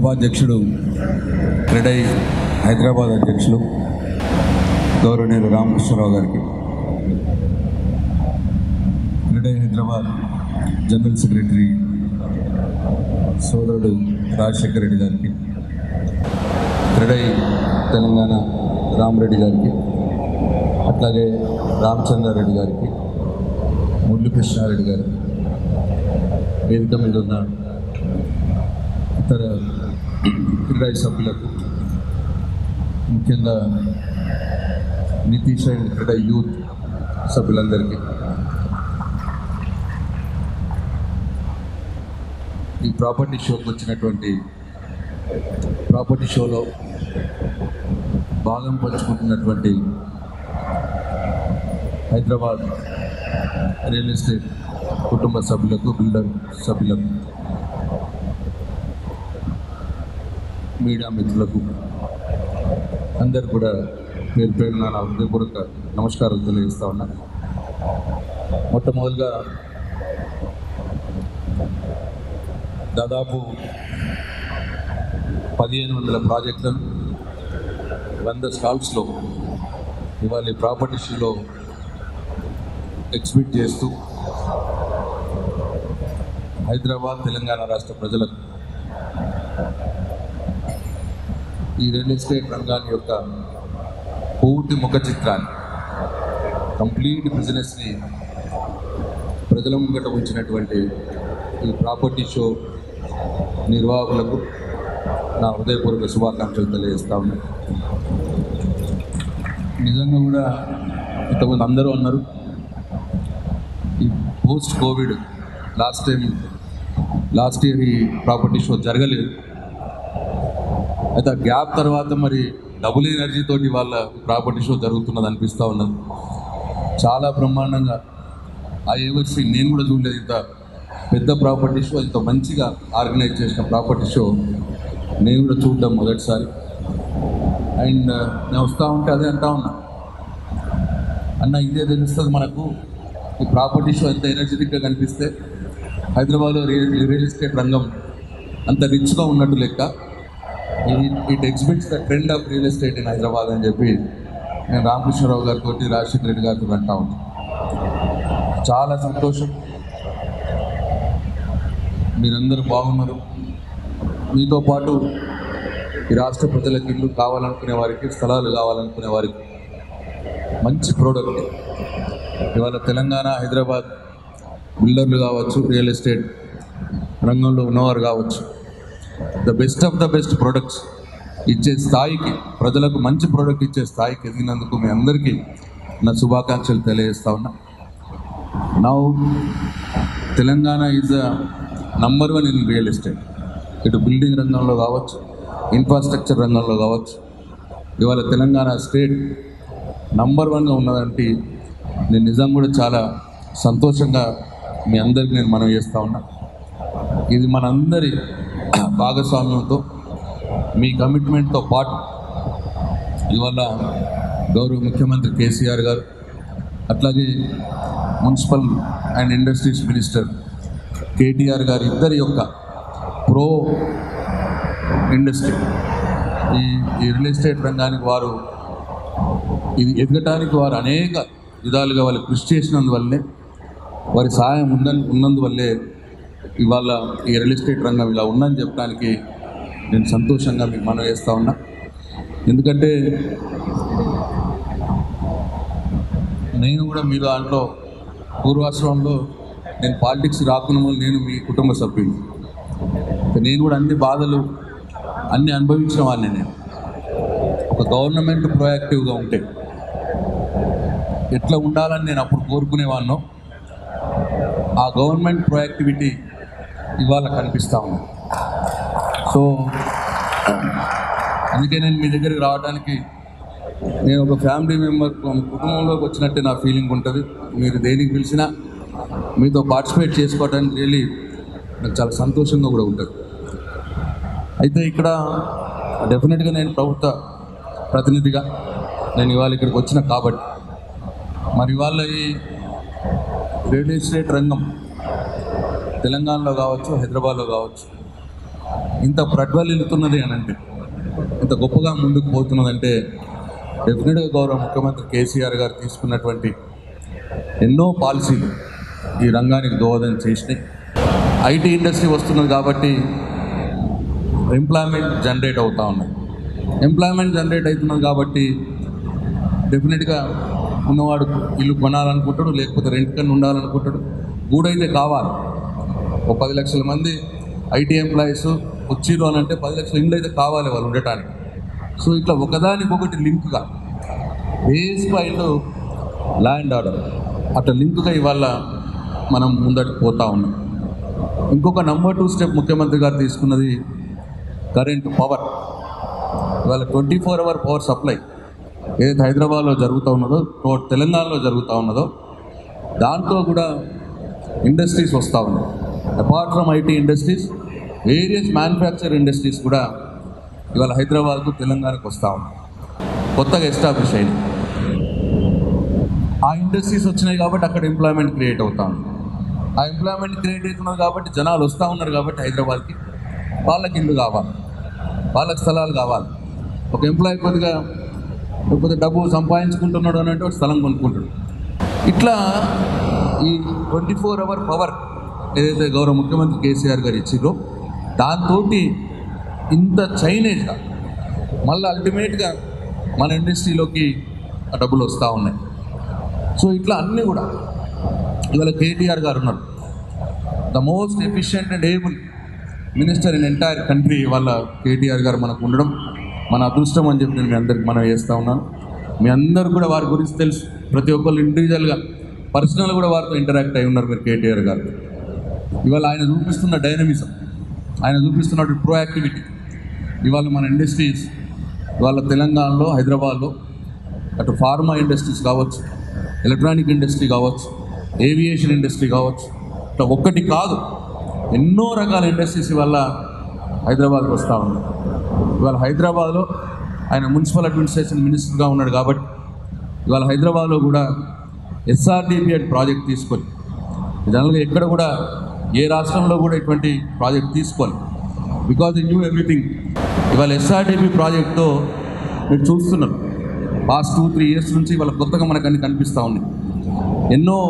సభాధ్యక్షుడు క్రెడై హైదరాబాద్ అధ్యక్షులు గౌరవనీయులు రామకృష్ణరావు గారికి క్రెడై హైదరాబాద్ జనరల్ సెక్రటరీ సోదరుడు రాజశేఖర రెడ్డి గారికి క్రెడై తెలంగాణ రామరెడ్డి గారికి అట్లాగే రామచంద్రారెడ్డి గారికి మురళీ కృష్ణారెడ్డి గారు వేదిక మీద ఉన్న ఇతర క్రీడా సభ్యులకు ముఖ్యంగా నితీష్ అండ్ క్రీడా యూత్ సభ్యులందరికీ ఈ ప్రాపర్టీ షోకి వచ్చినటువంటి ప్రాపర్టీ షోలో భాగం పంచుకుంటున్నటువంటి హైదరాబాద్ రియల్ ఎస్టేట్ కుటుంబ సభ్యులకు బిల్డర్ సభ్యులకు మీడియా మిత్రులకు అందరు కూడా పేరు పేరున నా హృదయపూర్వక నమస్కారాలు తెలియజేస్తా ఉన్నా మొట్టమొదటిగా దాదాపు పదిహేను వందల ప్రాజెక్టులను వంద స్టాల్స్లో ఇవాళ ఈ ప్రాపర్టీ షోలో ఎగ్జిబిట్ చేస్తూ హైదరాబాద్ తెలంగాణ రాష్ట్ర ప్రజలకు ఈ రియల్ ఎస్టేట్ రంగాన్ని యొక్క పూర్తి ముఖ చిత్రాన్ని కంప్లీట్ బిజినెస్ని ప్రజల ముంగట ఉంచినటువంటి ఈ ప్రాపర్టీ షో నిర్వాహకులకు నా హృదయపూర్వక శుభాకాంక్షలు తెలియజేస్తా ఉన్నాయి నిజంగా కూడా ఇంతకుముందు అందరూ అన్నారు ఈ post covid last time last year ఈ ప్రాపర్టీ షో జరగలేదు అయితే ఆ గ్యాప్ తర్వాత మరి డబుల్ ఎనర్జీ తోటి వాళ్ళ ప్రాపర్టీ షో జరుగుతున్నది అనిపిస్తూ ఉన్నది చాలా బ్రహ్మాండంగా ఆ ఎవర్సి నేను కూడా చూడలేదు ఇంత పెద్ద ప్రాపర్టీ షో ఇంత మంచిగా ఆర్గనైజ్ చేసిన ప్రాపర్టీ షో నేను కూడా చూడడం మొదటిసారి అండ్ నేను వస్తూ ఉంటే అదే అంటా ఉన్నా అన్న ఇదే తెలుస్తుంది మనకు ఈ ప్రాపర్టీ షో ఎంత ఎనర్జెటిక్గా కనిపిస్తే హైదరాబాద్లో రియల్ రియల్ ఎస్టేట్ రంగం అంత రిచ్గా ఉన్నట్టు లెక్క it exhibits the trend of real estate in Hyderabad అని చెప్పి నేను రామకృష్ణరావు గారితో రాజశేఖర రెడ్డి గారితో అంటా ఉంటాను చాలా సంతోషం మీరందరూ బాగున్నారు మీతో పాటు ఈ రాష్ట్ర ప్రజలకు ఇల్లు కావాలనుకునే వారికి స్థలాలు కావాలనుకునే వారికి మంచి ప్రోడక్ట్ ఇవాళ తెలంగాణ హైదరాబాద్ బిల్డర్లు కావచ్చు రియల్ ఎస్టేట్ రంగంలో ఉన్నవారు కావచ్చు the best of the best products ఇచ్చే స్థాయికి ప్రజలకు మంచి ప్రోడక్ట్ ఇచ్చే స్థాయికి ఎదిగినందుకు మీ అందరికీ నా శుభాకాంక్షలు తెలియజేస్తా ఉన్నా now Telangana is a number one in real estate ఇటు బిల్డింగ్ రంగంలో కావచ్చు ఇన్ఫ్రాస్ట్రక్చర్ రంగంలో కావచ్చు ఇవాళ తెలంగాణ స్టేట్ నంబర్ వన్గా ఉన్నదంటే నేను నిజం కూడా చాలా సంతోషంగా మీ అందరికి నేను మనం చేస్తూ ఉన్నా ఇది మనందరి భాగస్వామ్యంతో మీ కమిట్మెంట్తో పాటు ఇవాళ గౌరవ ముఖ్యమంత్రి కేసీఆర్ గారు అట్లాగే municipal and industries minister KTR garu ఇద్దరి యొక్క ప్రో ఇండస్ట్రీ ఈ ఈ రియల్ ఎస్టేట్ రంగానికి వారు ఇది ఎదగటానికి వారు అనేక విధాలుగా వాళ్ళు కృషి చేసినందువల్లే వారి సహాయం ఉందని ఉన్నందువల్లే ఇవాళ ఈ రియల్ ఎస్టేట్ రంగం ఇలా ఉందని చెప్పడానికి నేను సంతోషంగా మీకు మనం చేస్తూ ఉన్నా ఎందుకంటే నేను కూడా మీ దాంట్లో పూర్వాశ్రమంలో నేను పాలిటిక్స్ రాకున్న ముందు నేను మీ కుటుంబ సభ్యుని నేను కూడా అన్ని బాధలు అన్ని అనుభవించిన వాడిని నేను ఒక గవర్నమెంట్ ప్రొయాక్టివ్గా ఉంటే ఎట్లా ఉండాలని నేను అప్పుడు కోరుకునేవాడినో ఆ గవర్నమెంట్ ప్రొయాక్టివిటీ ఇవాళ కనిపిస్తూ ఉంది సో అందుకే నేను మీ దగ్గరికి రావడానికి నేను ఒక ఫ్యామిలీ మెంబర్ కుటుంబంలోకి వచ్చినట్టే నా ఫీలింగ్ ఉంటుంది మీరు దేనికి పిలిచినా మీతో పార్టిసిపేట్ చేసుకోవడానికి రియలీ నాకు చాలా సంతోషంగా కూడా ఉంటుంది అయితే ఇక్కడ డెఫినెట్గా నేను ప్రభుత్వ ప్రతినిధిగా నేను ఇవాళ ఇక్కడికి వచ్చిన కాబట్టి మరి ఇవాళ ఈ రియల్ ఎస్టేట్ రంగం తెలంగాణలో కావచ్చు హైదరాబాద్లో కావచ్చు ఇంత ప్రజ్వలిల్లుతున్నది అని అంటే ఇంత గొప్పగా ముందుకు పోతున్నదంటే డెఫినెట్గా గౌరవ ముఖ్యమంత్రి కేసీఆర్ గారు తీసుకున్నటువంటి ఎన్నో పాలసీలు ఈ రంగానికి దోహదం చేసినాయి ఐటీ ఇండస్ట్రీ వస్తున్నది కాబట్టి ఎంప్లాయ్మెంట్ జనరేట్ అవుతూ ఉన్నాయి ఎంప్లాయ్మెంట్ జనరేట్ అవుతున్నది కాబట్టి డెఫినెట్గా ఉన్నవాడు ఇల్లు కొనాలనుకుంటాడు లేకపోతే రెంట్ కన్నా ఉండాలనుకుంటాడు గూడైతే కావాలి ఒక పది లక్షల మంది ఐటీ ఎంప్లాయీస్ వచ్చిర్రు అని అంటే పది లక్షల ఇండ్లు అయితే కావాలి వాళ్ళు ఉండటానికి సో ఇట్లా ఒకదానికొకటి లింక్గా బేస్ పాయింట్ ల్యాండ్ ఆర్డర్ అట్లా లింక్గా ఇవాళ మనం ముందటికి పోతా ఉన్నాం ఇంకొక నంబర్ టూ స్టెప్ ముఖ్యమంత్రి గారు తీసుకున్నది కరెంట్ పవర్ ఇవాళ twenty four hour power supply ఏదైతే హైదరాబాద్లో జరుగుతూ ఉన్నదో టో- తెలంగాణలో జరుగుతూ ఉన్నదో దాంట్లో కూడా ఇండస్ట్రీస్ వస్తూ ఉన్నాయి apart from IT industries various manufacture industries కూడా ఇవాళ హైదరాబాద్కు తెలంగాణకు వస్తూ ఉన్నాయి కొత్తగా ఎస్టాబ్లిష్ అయినాయి ఆ ఇండస్ట్రీస్ వచ్చినాయి కాబట్టి అక్కడ ఎంప్లాయ్మెంట్ క్రియేట్ అవుతా ఉంది ఆ ఎంప్లాయ్మెంట్ క్రియేట్ అవుతున్నది కాబట్టి జనాలు వస్తూ ఉన్నారు కాబట్టి హైదరాబాద్కి వాళ్ళకి ఇల్లు కావాలి వాళ్ళకి స్థలాలు కావాలి ఒక ఎంప్లాయీ కొద్దిగా లేకపోతే డబ్బు సంపాదించుకుంటున్నాడు అని అంటే ఒక స్థలం కొనుక్కుంటాడు ఇట్లా ఈ ట్వంటీ ఫోర్ అవర్ పవర్ ఏదైతే గౌరవ ముఖ్యమంత్రి కేసీఆర్ గారు ఇచ్చిరో దాంతో ఇంత చైనేజ్గా మళ్ళీ అల్టిమేట్గా మన ఇండస్ట్రీలోకి ఆ డబ్బులు వస్తూ ఉన్నాయి సో ఇట్లా అన్నీ కూడా ఇవాళ కేటీఆర్ గారు ఉన్నారు the most efficient and able minister in entire country వాళ్ళ కేటీఆర్ గారు మనకు ఉండడం మన అదృష్టం అని చెప్పి నేను మీ అందరికి మనం చేస్తూ ఉన్నాను మీ అందరు కూడా వారి గురించి తెలుసు ప్రతి ఒక్కళ్ళు ఇండివిజువల్గా పర్సనల్ కూడా వారితో ఇంటరాక్ట్ అయి ఉన్నారు మీరు కేటీఆర్ గారు ఇవాళ ఆయన చూపిస్తున్న డైనమిజం ఆయన చూపిస్తున్న ప్రోయాక్టివిటీ ఇవాళ మన ఇండస్ట్రీస్ ఇవాళ తెలంగాణలో హైదరాబాద్లో అటు ఫార్మా ఇండస్ట్రీస్ కావచ్చు ఎలక్ట్రానిక్ ఇండస్ట్రీ కావచ్చు ఏవియేషన్ ఇండస్ట్రీ కావచ్చు ఇట్లా ఒక్కటి కాదు ఎన్నో రకాల ఇండస్ట్రీస్ ఇవాళ హైదరాబాద్కి వస్తూ ఉన్నాయి ఇవాళ హైదరాబాద్లో ఆయన మున్సిపల్ అడ్మినిస్ట్రేషన్ మినిస్టర్గా ఉన్నాడు కాబట్టి ఇవాళ హైదరాబాద్లో కూడా ఎస్ఆర్డిపి అనే ప్రాజెక్ట్ తీసుకొని జనరల్గా ఎక్కడ కూడా ఏ రాష్ట్రంలో కూడా ఇటువంటి ప్రాజెక్ట్ తీసుకోవాలి బికాజ్ ఇన్ న్యూ ఎవ్రీథింగ్ ఇవాళ ఎస్ఆర్డిపి ప్రాజెక్ట్తో మీరు చూస్తున్నారు పాస్ట్ టూ త్రీ ఇయర్స్ నుంచి ఇవాళ కొత్తగా మనకు అన్ని కనిపిస్తూ ఉన్నాయి ఎన్నో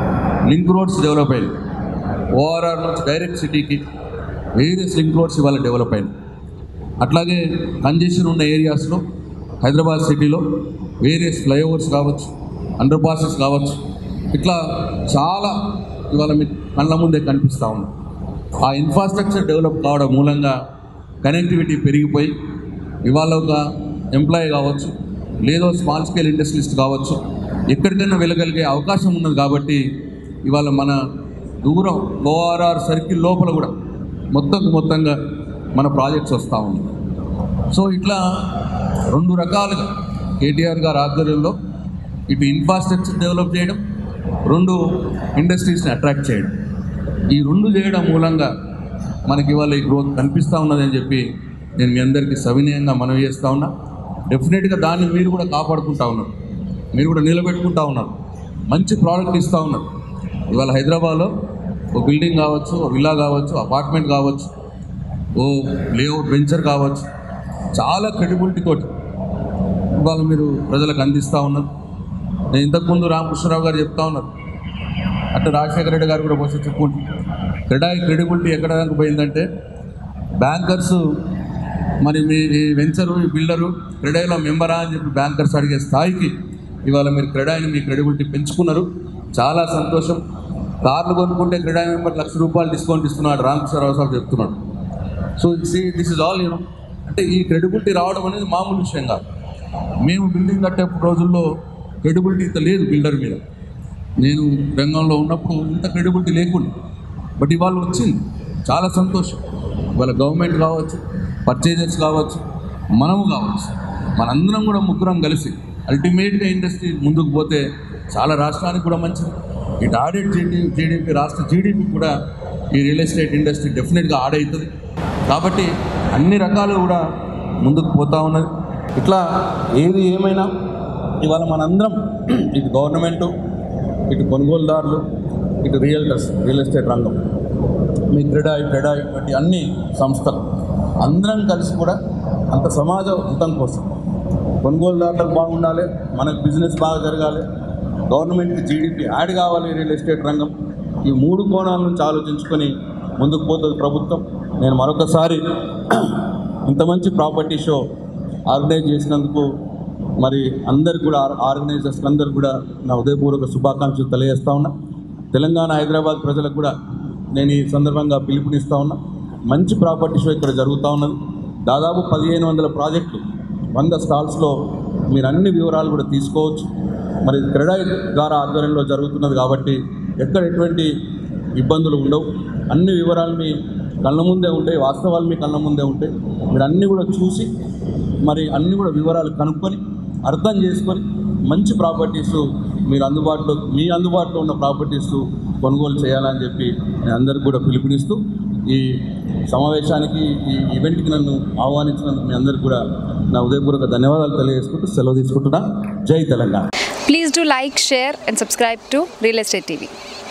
లింక్ రోడ్స్ డెవలప్ అయ్యాయి ఓఆర్ఆర్ నుంచి డైరెక్ట్ సిటీకి వేరియస్ లింక్ రోడ్స్ ఇవాళ డెవలప్ అయినాయి అట్లాగే కంజెషన్ ఉన్న ఏరియాస్లో హైదరాబాద్ సిటీలో వేరియస్ ఫ్లైఓవర్స్ కావచ్చు అండర్ పాసెస్ కావచ్చు ఇట్లా చాలా ఇవాళ మీ కళ్ళ ముందే కనిపిస్తూ ఉంది ఆ ఇన్ఫ్రాస్ట్రక్చర్ డెవలప్ కావడం మూలంగా కనెక్టివిటీ పెరిగిపోయి ఇవాళ ఒక ఎంప్లాయీ కావచ్చు లేదో స్మాల్ స్కేల్ ఇండస్ట్రియలిస్ట్ కావచ్చు ఎక్కడికైనా వెళ్ళగలిగే అవకాశం ఉన్నది కాబట్టి ఇవాళ మన దూరం ఓఆర్ఆర్ సర్కిల్ లోపల కూడా మొత్తం మొత్తంగా మన ప్రాజెక్ట్స్ వస్తూ ఉన్నాయి సో ఇట్లా రెండు రకాలుగా కేటీఆర్ గారి ఆధ్వర్యంలో ఇటు ఇన్ఫ్రాస్ట్రక్చర్ డెవలప్ చేయడం రెండు ఇండస్ట్రీస్ని అట్రాక్ట్ చేయడం ఈ రెండు చేయడం మూలంగా మనకి ఇవాళ ఈ గ్రోత్ కనిపిస్తూ ఉన్నదని చెప్పి నేను మీ అందరికీ సవినయంగా మనవి చేస్తూ ఉన్నా డెఫినెట్గా దాన్ని మీరు కూడా కాపాడుకుంటా ఉన్నారు మీరు కూడా నిలబెట్టుకుంటా ఉన్నారు మంచి ప్రోడక్ట్ ఇస్తూ ఉన్నారు ఇవాళ హైదరాబాద్లో ఒక బిల్డింగ్ కావచ్చు ఒక విల్లా కావచ్చు అపార్ట్మెంట్ కావచ్చు ఓ లేఅవుట్ వెంచర్ కావచ్చు చాలా క్రెడిబిలిటీ తోటి ఇవాళ మీరు ప్రజలకు అందిస్తూ ఉన్నారు నేను ఇంతకుముందు రామకృష్ణరావు గారు చెప్తా ఉన్నారు అట్లా రాజశేఖర రెడ్డి గారు కూడా పోసి చెప్పుకుంటు క్రెడాయి క్రెడిబిలిటీ ఎక్కడ దాకా పోయిందంటే బ్యాంకర్స్ మరి మీ ఈ వెంచరు ఈ బిల్డరు క్రెడాయిలో మెంబరా అని చెప్పి బ్యాంకర్స్ అడిగే స్థాయికి ఇవాళ మీరు క్రెడాయిని మీ క్రెడిబిలిటీ పెంచుకున్నారు చాలా సంతోషం కార్లు కొనుక్కుంటే క్రెడాయి మెంబర్ లక్ష రూపాయలు డిస్కౌంట్ ఇస్తున్నాడు రామకృష్ణరావు సార్ చెప్తున్నాడు so see this is all you know అంటే ఈ క్రెడిబిలిటీ రావడం అనేది మామూలు విషయం కాదు మేము బిల్డింగ్ కట్టే రోజుల్లో క్రెడిబిలిటీ ఇంత లేదు బిల్డర్ మీద నేను రంగంలో ఉన్నప్పుడు ఇంత క్రెడిబిలిటీ లేకుండా బట్ ఇవాళ వచ్చింది చాలా సంతోషం ఇవాళ గవర్నమెంట్ కావచ్చు పర్చేజర్స్ కావచ్చు మనము కావచ్చు మనందరం కూడా ముగ్గురం కలిసి అల్టిమేట్గా ఇండస్ట్రీ ముందుకు పోతే చాలా రాష్ట్రానికి కూడా మంచిది ఇటు ఆడెడ్ జీడీ జీడిపి రాష్ట్ర జీడిపి కూడా ఈ రియల్ ఎస్టేట్ ఇండస్ట్రీ డెఫినెట్గా ఆడవుతుంది కాబట్టి అన్ని రకాలు కూడా ముందుకు పోతా ఉన్నది ఇట్లా ఏది ఏమైనా ఇవాళ మనందరం ఇటు గవర్నమెంటు ఇటు కొనుగోలుదారులు ఇటు రియల్టర్స్ రియల్ ఎస్టేట్ రంగం మీ క్రెడాయి క్రెడాయి వంటి అన్ని సంస్థలు అందరం కలిసి కూడా అంత సమాజ హితం కోసం కొనుగోలుదారులకు బాగుండాలి మనకు బిజినెస్ బాగా జరగాలి గవర్నమెంట్కి జీడిపి యాడ్ కావాలి రియల్ ఎస్టేట్ రంగం ఈ మూడు కోణాల నుంచి ఆలోచించుకొని ముందుకు పోతుంది ప్రభుత్వం నేను మరొకసారి ఇంత మంచి ప్రాపర్టీ షో ఆర్గనైజ్ చేసినందుకు మరి అందరు కూడా ఆర్గనైజర్స్ అందరు కూడా నా ఉదయపూర్వక శుభాకాంక్షలు తెలియజేస్తా ఉన్నా తెలంగాణ హైదరాబాద్ ప్రజలకు కూడా నేను ఈ సందర్భంగా పిలుపునిస్తా ఉన్నా మంచి ప్రాపర్టీ షో ఇక్కడ జరుగుతూ ఉన్నది దాదాపు పదిహేను వందల ప్రాజెక్టులు వంద స్టాల్స్లో మీరు అన్ని వివరాలు కూడా తీసుకోవచ్చు మరి క్రెడా ద్వారా ఆధ్వర్యంలో జరుగుతున్నది కాబట్టి ఎక్కడ ఎటువంటి ఇబ్బందులు ఉండవు అన్ని వివరాలు మీ కళ్ళ ముందే ఉంటాయి వాస్తవాలు మీ కళ్ళ ముందే ఉంటాయి మీరు అన్నీ కూడా చూసి మరి అన్ని కూడా వివరాలు కనుక్కొని అర్థం చేసుకొని మంచి ప్రాపర్టీస్ మీరు అందుబాటులో మీ అందుబాటులో ఉన్న ప్రాపర్టీస్ కొనుగోలు చేయాలని చెప్పి నేను అందరికి కూడా పిలుపునిస్తూ ఈ సమావేశానికి ఈ ఈవెంట్కి నన్ను ఆహ్వానించినందుకు మీ అందరికి కూడా నా ఉదయపూర్వక ధన్యవాదాలు తెలియజేసుకుంటూ సెలవు తీసుకుంటున్నా జై Telangana Please do like, share, and subscribe to Real Estate TV.